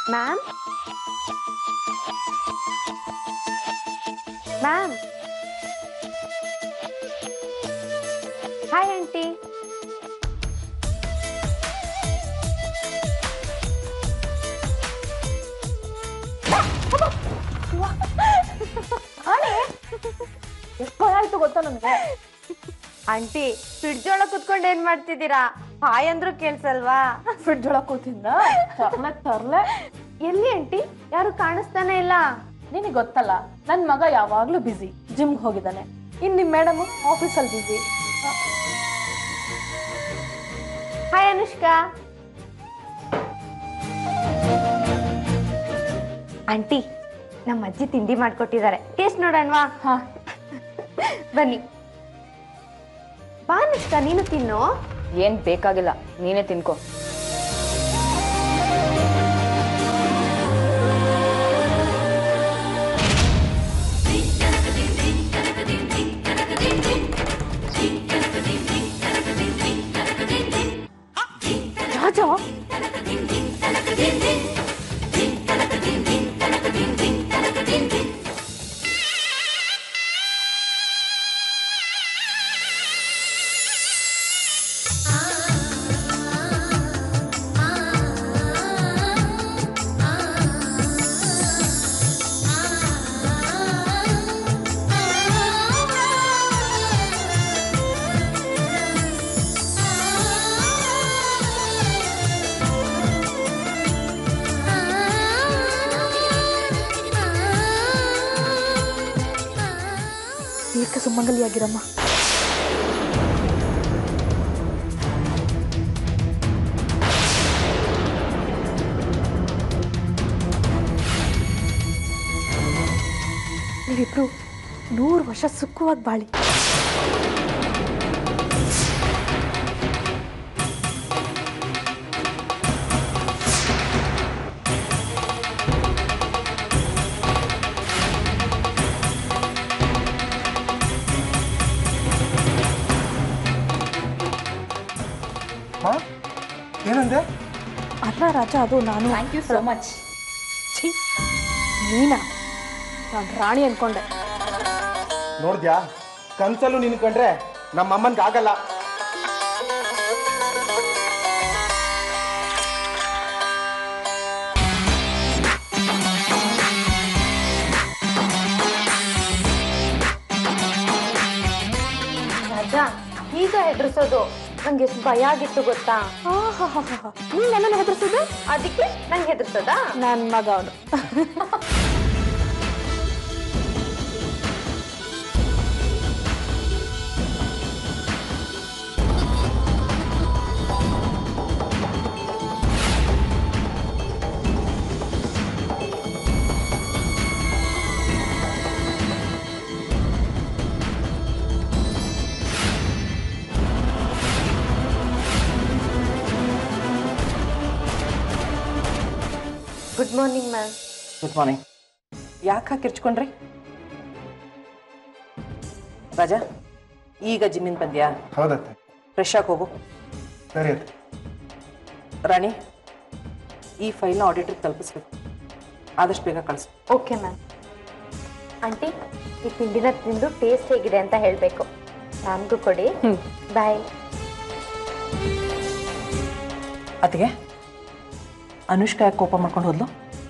ma'am ma'am hi aunty ಎಷ್ಟು ಭಯ ಆಯ್ತು ಗೊತ್ತಾ ನನಗೆ ಆಂಟಿ ಫ್ರಿಡ್ಜ್ ಒಳಗ್ ಕುತ್ಕೊಂಡು ಏನ್ ಮಾಡ್ತಿದ್ದೀರಾ ಹಾಯ್ ಅಂದ್ರೂ ಕೇಳ್ಸಲ್ವಾ ಫ್ರಿಡ್ಜ್ ಒಳಗೆ ಕೂತಿದ್ದ ತರ್ಲೆ ತರ್ಲೆ ಎಲ್ಲಿ ಆಂಟಿ ಯಾರು ಕಾಣಿಸ್ತಾನೆ ಇಲ್ಲ ನಿನಗೆ ಗೊತ್ತಲ್ಲ ನನ್ನ ಮಗ ಯಾವಾಗ್ಲೂ ಬಿಸಿ ಜಿಮ್ಗೆ ಹೋಗಿದ್ದಾನೆ ಇನ್ ನಿಮ್ ಮೇಡಮ್ ಆಫೀಸಲ್ಲಿ ಬಿಸಿ ಹಾಯ್ ಅನುಷ್ಕಾ ಆಂಟಿ ನಮ್ಮ ಅಜ್ಜಿ ತಿಂಡಿ ಮಾಡ್ಕೊಟ್ಟಿದ್ದಾರೆ ಟೇಸ್ಟ್ ನೋಡೋಣವಾ ಹಾ ಬನ್ನಿ ಬಾ ಅನುಷ್ಕಾ ನೀನು ತಿನ್ನು ಏನ್ ಬೇಕಾಗಿಲ್ಲ ನೀನೇ ತಿನ್ಕೋ ರಾಜ ದೀರ್ಘ ಸುಮಂಗಲಿಯಾಗಿರಮ್ಮ ನೀವಿಬ್ರು ನೂರು ವರ್ಷ ಸುಖವಾಗಿ ಬಾಳಿ ಹಾ ಏನಂದೆ ಅಲ್ಲ ರಾಜ ಅದು ನಾನು ಥ್ಯಾಂಕ್ ಯು ಸೋ ಮಚ್ ಛೀ ನೀನಾ ನಾನು ರಾಣಿ ಅನ್ಕೊಂಡೆ ನೋಡ್ದ್ಯಾ ಕನ್ಸಲ್ಲೂ ನಿನ್ ಕಂಡ್ರೆ ನಮ್ಮ ಅಮ್ಮನ್ಗೆ ಆಗಲ್ಲ ರಾಜ ಈಗ ಹೆದರ್ಸೋದು ನಂಗೆ ಎಷ್ಟು ಭಯ ಆಗಿತ್ತು ಗೊತ್ತಾ ನೀನ್ ನನ್ನನ್ನು ಹೆದರ್ಸಿದ್ದು ಅದಕ್ಕೆ ನಂಗೆ ಹೆದರ್ಸೋದಾ ನನ್ನ ಮಗ ಅವನು good morning ma'am good morning ಯಾಕೆ ಕಿರ್ಚ್ಕೊಂಡ್ರಿ ರಾಜಾ ಈಗ ಜಿಮ್ಮಿಂದ ಬಂದ್ಯಾ ಹೌದತ್ತೆ ಫ್ರೆಶ್ ಆಗಿ ಹೋಗು ಸರಿ ಅತ್ತೆ ರಾಣಿ ಈ ಫೈಲ್ನ ಆಡಿಟ್ರಿಗೆ ತಲುಪಿಸ್ಬೇಕು ಆದಷ್ಟು ಬೇಗ ಕಳಿಸು ಓಕೆ ಮ್ಯಾಮ್ ಆಂಟಿ ಈ ತಿಂಡಿನ ತಿಂದು ಟೇಸ್ಟ್ ಹೇಗಿದೆ ಅಂತ ಹೇಳಬೇಕು ನನಗೂ ಕೊಡಿ ಬಾಯ್ ಅತ್ತಿಗೆ ಅನುಷ್ಕಾ ಯಾಕೆ ಕೋಪ ಮಾಡ್ಕೊಂಡು ಹೋದ್ಲು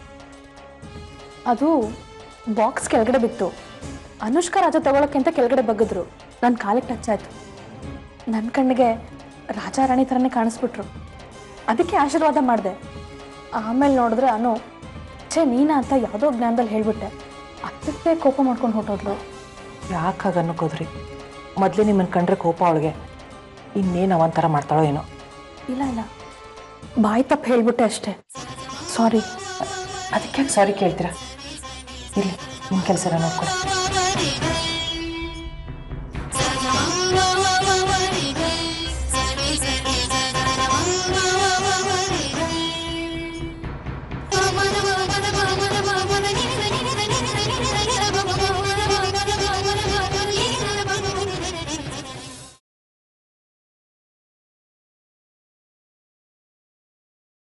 ಅದು ಬಾಕ್ಸ್ ಕೆಳಗಡೆ ಬಿತ್ತು ಅನುಷ್ಕಾ ರಾಜ ತಗೊಳಕ್ಕೆ ಅಂತ ಕೆಳಗಡೆ ಬಗ್ಗಿದ್ರು ನನ್ನ ಕಾಲಿಗೆ ಟಚ್ ಆಯ್ತು ನನ್ನ ಕಣ್ಣಿಗೆ ರಾಜ ರಾಣಿ ಥರನೇ ಕಾಣಿಸ್ಬಿಟ್ರು ಅದಕ್ಕೆ ಆಶೀರ್ವಾದ ಮಾಡಿದೆ ಆಮೇಲೆ ನೋಡಿದ್ರೆ ಅನು ಛೇ ನೀನಾ ಅಂತ ಯಾವುದೋ ಜ್ಞಾನದಲ್ಲಿ ಹೇಳ್ಬಿಟ್ಟೆ ಅದಕ್ಕೆ ಕೋಪ ಮಾಡ್ಕೊಂಡು ಹೊಟ್ಟೋದ್ಲು ಯಾಕೆ ಹಾಗೆ ಅನ್ನಕ್ಕೋದ್ರಿ ಮೊದಲೇ ನಿಮ್ಮನ್ನು ಕಂಡ್ರೆ ಕೋಪ ಅವಳಿಗೆ ಇನ್ನೇನು ಅವಂತರ ಮಾಡ್ತಾಳೋ ಏನೋ ಇಲ್ಲ ಇಲ್ಲ ಬಾಯಿ ತಪ್ಪು ಹೇಳ್ಬಿಟ್ಟೆ ಅಷ್ಟೇ ಸಾರಿ ಅದಕ್ಕೆ ಯಾಕೆ ಸಾರಿ ಕೇಳ್ತೀರಾ ಇಲ್ಲಿ ನಿಮ್ಮ ಕೆಲಸ ನೋಡ್ಕೊಡಿ